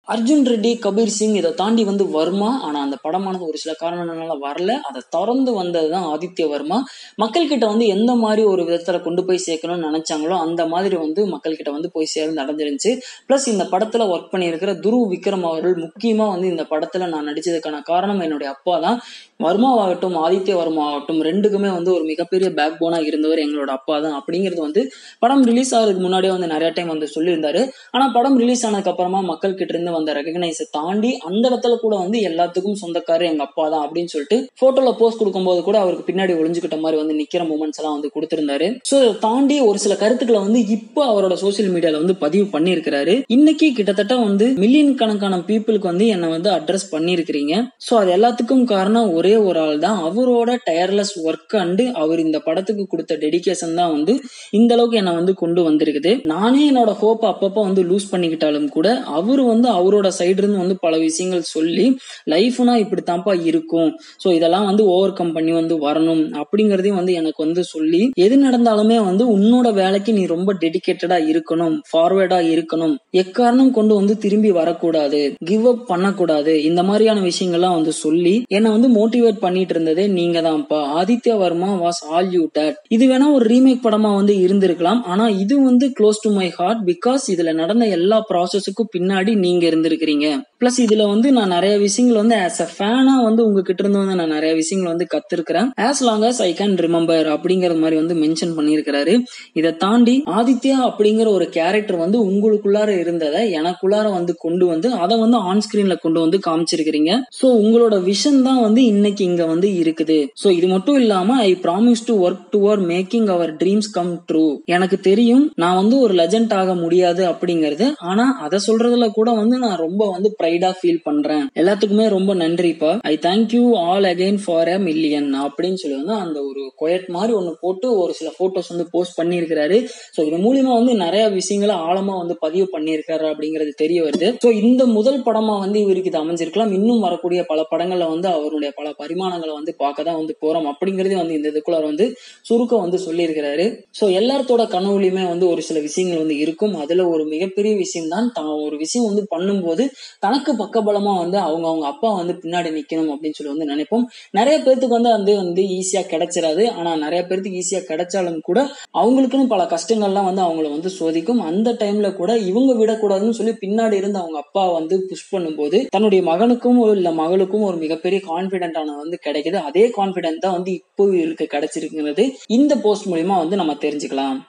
அர்ஜுன் ரெட்டி கபீர் சிங் இதை தாண்டி வந்து வர்மா ஆனா அந்த படமானது ஒரு சில காரணங்களால வரல அதை தொடர்ந்து வந்ததுதான் ஆதித்ய வர்மா மக்கள் கிட்ட வந்து எந்த மாதிரி ஒரு விதத்துல கொண்டு போய் சேர்க்கணும்னு நினைச்சாங்களோ அந்த மாதிரி வந்து மக்கள் கிட்ட வந்து போய் சேர்ந்து நடந்துருந்துச்சு பிளஸ் இந்த படத்துல ஒர்க் பண்ணியிருக்கிற துரு விக்ரம் அவர்கள் முக்கியமா வந்து இந்த படத்துல நான் நடிச்சதுக்கான காரணம் என்னுடைய அப்பா தான் வர்மாவாகட்டும் ஆதித்ய வர்மா ஆகட்டும் ரெண்டுக்குமே வந்து ஒரு மிகப்பெரிய பேக் போனா இருந்தவர் எங்களோட அப்பா தான் அப்படிங்கிறது வந்து படம் ரிலீஸ் ஆகிறதுக்கு முன்னாடியே வந்து நிறைய டைம் வந்து சொல்லியிருந்தாரு ஆனா படம் ரிலீஸ் ஆனதுக்கு அப்புறமா மக்கள் கிட்ட இருந்து வந்த ரெகனைஸை தாண்டி அந்த இடத்துல கூட வந்து எல்லாத்துக்கும் சொந்தக்காரர் எங்க அப்பா தான் அப்படின்னு சொல்லிட்டு போட்டோல போஸ்ட் கொடுக்கும்போது கூட அவருக்கு பின்னாடி ஒளிஞ்சுக்கிட்ட மாதிரி வந்து நிக்கிற மூமெண்ட்ஸ் எல்லாம் வந்து கொடுத்திருந்தாரு சோ இதை தாண்டி ஒரு சில கருத்துக்களை வந்து இப்போ அவரோட சோசியல் மீடியால வந்து பதிவு பண்ணியிருக்கிறாரு இன்னைக்கு கிட்டத்தட்ட வந்து மில்லியன் கணக்கான பீப்புளுக்கு வந்து என்னை வந்து அட்ரஸ் பண்ணியிருக்கிறீங்க சோ அது எல்லாத்துக்கும் காரணம் ஒரே ஒரு ஆள் தான் அவரோட டயர்லெஸ் ஒர்க் அண்டு அவர் இந்த படத்துக்கு கொடுத்த டெடிகேஷன் தான் வந்து இந்த அளவுக்கு என்னை வந்து கொண்டு வந்திருக்குது நானே என்னோட ஹோப் அப்பப்போ வந்து லூஸ் பண்ணிக்கிட்டாலும் கூட அவர் வந்து அவரோட சைடு இருந்து வந்து பல விஷயங்கள் சொல்லி லைஃப்னா இப்படித்தான்ப்பா இருக்கும் சோ இதெல்லாம் வந்து ஓவர் கம் பண்ணி வந்து வரணும் அப்படிங்கறதையும் வந்து எனக்கு வந்து சொல்லி எது நடந்தாலுமே வந்து உன்னோட வேலைக்கு நீ ரொம்ப டெடிகேட்டடா இருக்கணும் ஃபார்வேர்டா இருக்கணும் எக்காரணம் கொண்டு வந்து திரும்பி வரக்கூடாது கிவ் அப் பண்ணக்கூடாது இந்த மாதிரியான விஷயங்கள்லாம் வந்து சொல்லி என்னை வந்து மோட்டிவேட் பண்ணிட்டு இருந்ததே நீங்க தான்ப்பா Aditya Varma was all you date இது வேணா ஒரு ரீமேக் படமா வந்து இருந்திருக்கலாம் ஆனா இது வந்து close to my heart because இதுல நடந்த எல்லா ப்ராசஸுக்கும் பின்னாடி நீங்க இருந்திருக்கிறீங்க பிளஸ் இதுல வந்து நான் நிறைய விஷயங்கள் வந்து ஆஸ் அ ஃபேனா வந்து உங்ககிட்ட இருந்து வந்து நான் நிறைய விஷயங்கள் வந்து கத்திருக்கிறேன் as long as I can remember அப்படிங்கிற மாதிரி வந்து மென்ஷன் பண்ணியிருக்கிறாரு இதை தாண்டி ஆதித்யா அப்படிங்கிற ஒரு கேரக்டர் வந்து உங்களுக்குள்ளார இருந்ததை எனக்குள்ளார வந்து கொண்டு வந்து அதை வந்து ஆன் ஸ்கிரீன்ல கொண்டு வந்து காமிச்சிருக்கிறீங்க சோ உங்களோட விஷன் தான் வந்து இன்னைக்கு இங்க வந்து இருக்குது சோ இது மட்டும் இல்லாம I promise to work toward making our dreams come true எனக்கு தெரியும் நான் வந்து ஒரு லெஜண்ட் ஆக முடியாது அப்படிங்கறது ஆனா அதை சொல்றதுல கூட வந்து நான் ரொம்ப வந்து ப்ரைடா ஃபீல் பண்றேன் எல்லாத்துக்குமே ரொம்ப நன்றிப்பா I thank you all again for a million அப்படின்னு சொல்லி வந்து அந்த ஒரு கொயட் மாதிரி ஒன்னு போட்டு ஒரு சில போட்டோஸ் வந்து போஸ்ட் பண்ணியிருக்கிறாரு சோ இது மூலியமா வந்து நிறைய விஷயங்களை ஆழமா வந்து பதிவு பண்ணியிருக்காரு அப்படிங்கிறது தெரிய வருது சோ இந்த முதல் படமா வந்து இவருக்கு இது அமைஞ்சிருக்கலாம் இன்னும் வரக்கூடிய பல படங்கள்ல வந்து அவருடைய பல பரிமாணங்களை வந்து பார்க்க தான் வந்து போறோம் அப்படிங்கறதே வந்து இந்த இதுக்குள்ள வந்து சுருக்கம் வந்து சொல்லியிருக்கிறாரு சோ எல்லாத்தோட கனவுலையுமே வந்து ஒரு சில விஷயங்கள் வந்து இருக்கும் அதுல ஒரு மிகப்பெரிய விஷயம் தான் தான் ஒரு விஷயம் வந்து பண்ணும்போது தனக்கு பக்கபலமா வந்து அவங்க அவங்க அப்பா வந்து பின்னாடி நிக்கணும் அப்படின்னு சொல்லி வந்து நினைப்போம் நிறைய பேர்த்துக்கு வந்து அது வந்து ஈஸியா கிடைச்சிடாது ஆனா நிறைய பேர்த்துக்கு ஈஸியா கிடைச்சாலும் கூட அவங்களுக்குன்னு பல கஷ்டங்கள்லாம் வந்து அவங்கள வந்து சோதிக்கும் அந்த டைம்ல கூட இவங்க விடக்கூடாதுன்னு சொல்லி பின்னாடி இருந்து அவங்க அப்பா வந்து புஷ் பண்ணும்போது தன்னுடைய மகனுக்கும் இல்ல மகளுக்கும் ஒரு மிகப்பெரிய கான்பிடென்டான வந்து கிடைக்குது அதே கான்பிடென்ட் தான் வந்து இப்போ இருக்கு கிடைச்சிருக்கிறது இந்த போஸ்ட் மூலியமா வந்து நம்ம தெரிஞ்சுக்கலாம்